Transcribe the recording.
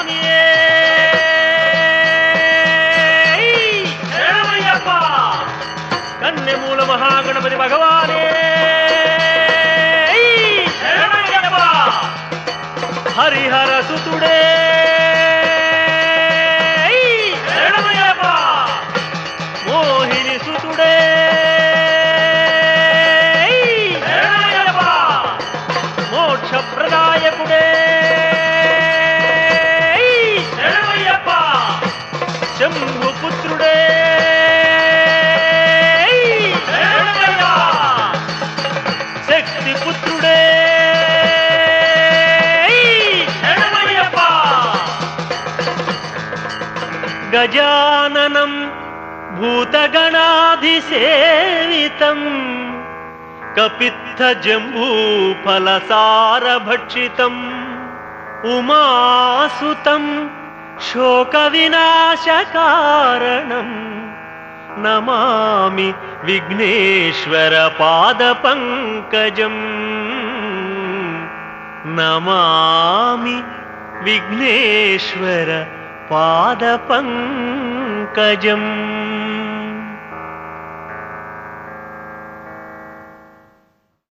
స్వామియే శరణమయ్యప్ప కన్నెమూల మహాగణపతి భగవానే శరణమయ్యప్ప హరిహర సుతుడే శరణమయ్యప్ప మోహిని సుతుడే శరణమయ్యప్ప మోక్ష ప్రదాయకుడే శరణమయ్యప్ప శంభు పుత్రుడే శరణమయ్యప్ప శక్తి పుత్రుడే శరణమయ్యప్ప గజాననం భూతగణాధిసేవితం కపిత్థ జంబూఫలసారభక్షితం ఉమాసుతం శోక వినాశకారణం నమామి విఘ్నేశ్వర పాద పంకజం నమామి విఘ్నేశ్వర పాద పంకజం